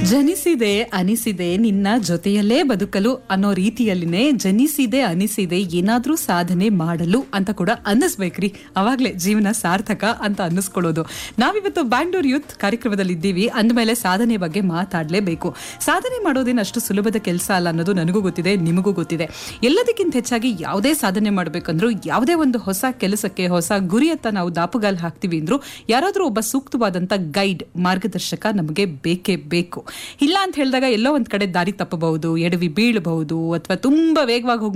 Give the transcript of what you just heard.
ಜನಿಸಿದೆ ಅನಿಸಿದೆ ನಿನ್ನ ಜೊತೆಯಲ್ಲೇ ಬದುಕಲು ಅನ್ನೋ ರೀತಿಯಲ್ಲಿನೇ ಜನಿಸಿದೆ ಅನಿಸಿದೆ ಏನಾದ್ರೂ ಸಾಧನೆ ಮಾಡಲು ಅಂತ ಕೂಡ ಅನ್ನಿಸ್ಬೇಕ್ರಿ ಅವಾಗ್ಲೇ ಜೀವನ ಸಾರ್ಥಕ ಅಂತ ಅನ್ನಿಸ್ಕೊಳ್ಳೋದು ನಾವಿವತ್ತು ಬ್ಯಾಂಗ್ಳೂರ್ ಯೂತ್ ಕಾರ್ಯಕ್ರಮದಲ್ಲಿ ಇದ್ದೀವಿ ಅಂದಮೇಲೆ ಸಾಧನೆ ಬಗ್ಗೆ ಮಾತಾಡ್ಲೇಬೇಕು ಸಾಧನೆ ಮಾಡೋದೇನು ಅಷ್ಟು ಸುಲಭದ ಕೆಲಸ ಅಲ್ಲ ಅನ್ನೋದು ನನಗೂ ಗೊತ್ತಿದೆ ನಿಮಗೂ ಗೊತ್ತಿದೆ ಎಲ್ಲದಕ್ಕಿಂತ ಹೆಚ್ಚಾಗಿ ಯಾವುದೇ ಸಾಧನೆ ಮಾಡಬೇಕಂದ್ರೂ ಯಾವುದೇ ಒಂದು ಹೊಸ ಕೆಲಸಕ್ಕೆ ಹೊಸ ಗುರಿಯತ್ತ ನಾವು ದಾಪುಗಾಲ್ ಹಾಕ್ತೀವಿ ಅಂದ್ರೂ ಯಾರಾದ್ರೂ ಒಬ್ಬ ಸೂಕ್ತವಾದಂತ ಗೈಡ್ ಮಾರ್ಗದರ್ಶಕ ನಮಗೆ ಬೇಕೇ ಬೇಕು ಇಲ್ಲ ಅಂತ ಹೇಳಿದಾಗ ಎಲ್ಲೋ ಒಂದ್ ಕಡೆ ದಾರಿ ತಪ್ಪಬಹುದು ಎಡವಿ ಬೀಳಬಹುದು ಅಥವಾ ತುಂಬಾ ವೇಗವಾಗಿ ಹೋಗಿ